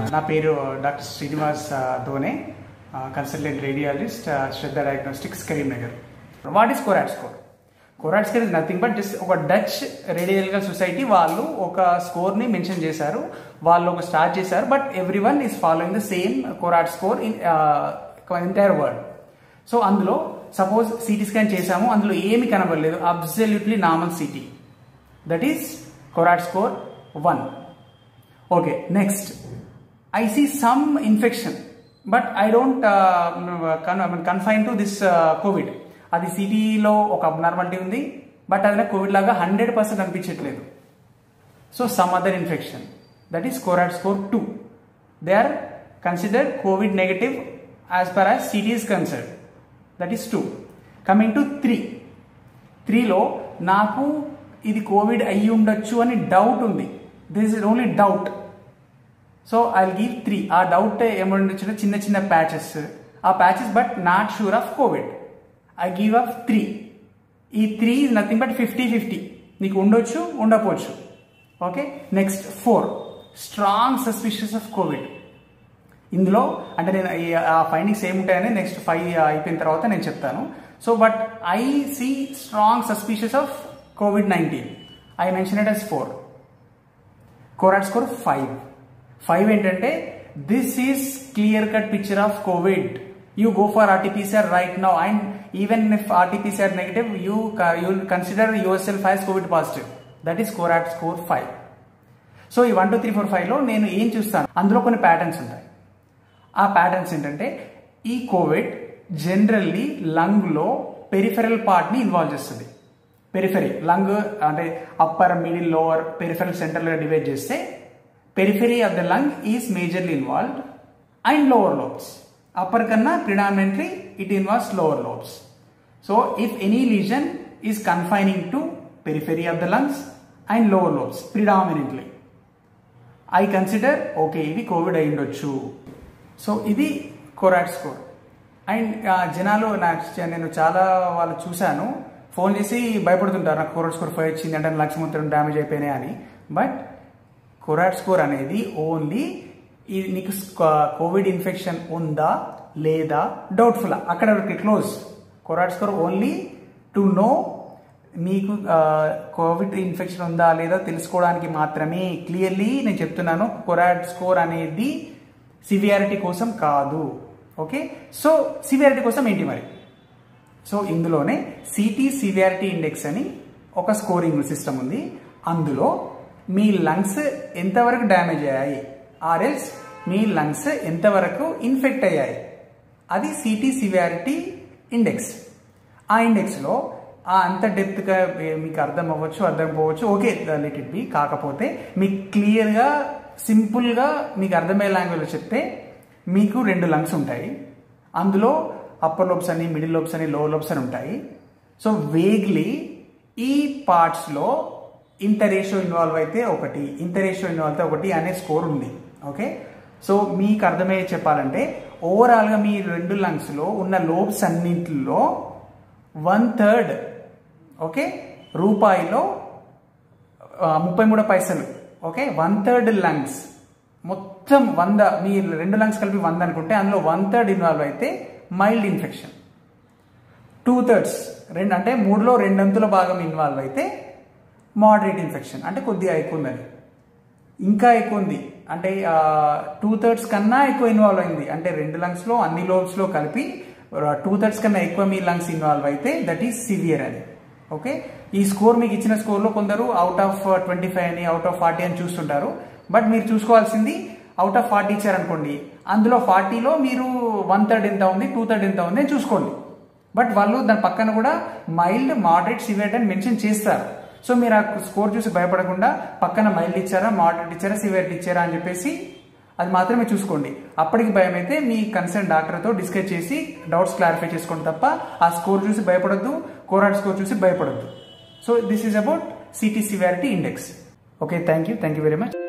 నా పేరు డాక్టర్ శ్రీనివాస్ ఆ, దోనే consultant radiologist Shraddha diagnostics Karimnagar what is CORADS score CORADS score is nothing but just ఒక డచ్ రేడియల్గల్ సొసైటీ వాళ్ళు ఒక స్కోర్ని మెన్షన్ చేశారు వాళ్ళు ఒక స్టార్ట్ చేశారు but every one is following the same CORADS score in entire world so అందులో suppose CT scan చేశాము అందులో ఏమి కనబడలేదు absolutely normal CT that is CORADS score one okay next I see some infection but I don't confine to this COVID అది సిటీలో ఒక abnormality ఉంది but అది నాకు కోవిడ్ లాగా హండ్రెడ్ పర్సెంట్ అనిపించట్లేదు so some other infection that is CORADS score two they are considered COVID negative as per as CT is concerned that is two coming to three త్రీలో నాకు ఇది COVID అయ్యి ఉండొచ్చు అని డౌట్ ఉంది this is only doubt so I give three ఆ doubt ఏమంటే చిన్న చిన్న ప్యాచెస్ ఆ patches but not sure of COVID I give of three ఈ three is nothing but fifty fifty నీకు ఉండొచ్చు ఉండకపోవచ్చు okay next four strong suspicious of COVID ఇందులో అంటే నేను ఈ ఆ ఫైండింగ్స్ ఏముంటాయని నెక్స్ట్ ఫైవ్ అయిపోయిన తర్వాత నేను చెప్తాను so but I see strong suspicious of COVID nineteen I mention it as four CORADS score five five ఏంటంటే this is clear cut picture of COVID you go for RTPCR right now and even if RTPCR negative you you consider yourself as COVID positive that is CORADS score five so ఈ one two three four ఫైవ్లో నేను ఏం చూస్తాను అందులో కొన్ని patterns ఉంటాయి ఆ patterns ఏంటంటే ఈ కోవిడ్ జనరల్లీ లంగ్లో పెరిఫెరల్ పార్ట్ని ఇన్వాల్వ్ చేస్తుంది పెరిఫెరీ లంగ్ అంటే అప్పర్ మిడిల్ లోవర్ పెరిఫెరల్ సెంటర్లో డివైడ్ చేస్తే periphery of the lung is majorly involved and lower lobes upper కన్నా predominantly it involves lower lobes so if any lesion is confining to periphery of the lungs and lower lobes predominantly I consider okay ఇది COVID అయి ఉండొచ్చు so ఇది కోరాట్ score and జనాలు నాకు నేను చాలా వాళ్ళు చూశాను ఫోన్ చేసి భయపడుతుంటారు నాకు కోరాట్ స్కోర్ ఫైవ్ వచ్చింది అంటే లక్ష మొత్తం డ్యామేజ్ అయిపోయినాయి అని బట్ కోరాట్ స్కోర్ అనేది ఓన్లీ ఇది నీకు కోవిడ్ ఇన్ఫెక్షన్ ఉందా లేదా డౌట్ఫుల్ అక్కడ close CORADS score only to know మీకు కోవిడ్ ఇన్ఫెక్షన్ ఉందా లేదా తెలుసుకోవడానికి మాత్రమే క్లియర్లీ నేను చెప్తున్నాను కొరాట్ స్కోర్ అనేది సివియారిటీ కోసం కాదు ఓకే సో సివియారిటీ కోసం ఏంటి మరి సో ఇందులోనే సిటీ సివియారిటీ ఇండెక్స్ అని ఒక స్కోరింగ్ సిస్టమ్ ఉంది అందులో మీ లంగ్స్ ఎంతవరకు డ్యామేజ్ అయ్యాయి ఆర్ఎల్స్ మీ లంగ్స్ ఎంతవరకు ఇన్ఫెక్ట్ అయ్యాయి అది సిటీ సివియారిటీ ఇండెక్స్ ఆ ఇండెక్స్లో ఆ అంత డెప్త్గా మీకు అర్థం అవ్వచ్చు అర్థం పోవచ్చు ఓకే లెట్ ఇట్ బి కాకపోతే మీకు క్లియర్గా సింపుల్గా మీకు అర్థమయ్యే లాంగ్వేజ్లో చెప్తే మీకు రెండు లంగ్స్ ఉంటాయి అందులో అప్పర్ లోబ్స్ అని మిడిల్ లోబ్స్ అని లోవర్ లోబ్స్ అని ఉంటాయి సో వేగ్లీ ఈ పార్ట్స్లో ఇంత రేషియో ఇన్వాల్వ్ అయితే ఒకటి ఇంత రేషియో ఇన్వాల్వ్ అయితే ఒకటి అనే స్కోర్ ఉంది ఓకే సో మీకు అర్థమయ్యే చెప్పాలంటే ఓవరాల్గా మీ రెండు లంగ్స్లో ఉన్న లోబ్స్ అన్నింటిలో వన్ థర్డ్ ఓకే రూపాయిలో ముప్పై మూడు పైసలు ఓకే వన్ థర్డ్ లంగ్స్ మొత్తం వంద మీ రెండు లంగ్స్ కలిపి వంద అనుకుంటే అందులో వన్ థర్డ్ ఇన్వాల్వ్ అయితే మైల్డ్ ఇన్ఫెక్షన్ టూ థర్డ్స్ రెండు అంటే మూడులో రెండంతుల భాగం ఇన్వాల్వ్ అయితే మోడరేట్ ఇన్ఫెక్షన్ అంటే కొద్దిగా ఎక్కువ ఉందని ఇంకా ఎక్కువ ఉంది అంటే టూ థర్డ్స్ కన్నా ఎక్కువ ఇన్వాల్వ్ అయింది అంటే రెండు లంగ్స్లో అన్ని లోబ్స్లో కలిపి టూ థర్డ్స్ కన్నా ఎక్కువ మీ లంగ్స్ ఇన్వాల్వ్ అయితే దట్ ఈస్ సివియర్ అని ఓకే ఈ స్కోర్ మీకు ఇచ్చిన స్కోర్లో కొందరు అవుట్ ఆఫ్ ట్వంటీ ఫైవ్ అని అవుట్ ఆఫ్ ఫార్టీ అని చూస్తుంటారు బట్ మీరు చూసుకోవాల్సింది అవుట్ ఆఫ్ ఫార్టీ ఇచ్చారనుకోండి అందులో ఫార్టీలో మీరు వన్ థర్డ్ ఎంత ఉంది టూ థర్డ్ ఎంత ఉంది అని చూసుకోండి బట్ వాళ్ళు దాని పక్కన కూడా మైల్డ్ మోడరేట్ సివియర్ అని మెన్షన్ చేస్తారు సో మీరు ఆ స్కోర్ చూసి భయపడకుండా పక్కన మైల్డ్ ఇచ్చారా మోడరేట్ ఇచ్చారా సివియర్ ఇచ్చారా అని చెప్పేసి అది మాత్రమే చూసుకోండి అప్పటికి భయం అయితే మీ కన్సర్న్ డాక్టర్తో డిస్కస్ చేసి డౌట్స్ క్లారిఫై చేసుకోండి తప్ప ఆ స్కోర్ చూసి భయపడద్దు కోరాట్ స్కోర్ చూసి భయపడద్దు so this is about CT severity index okay thank you thank you very much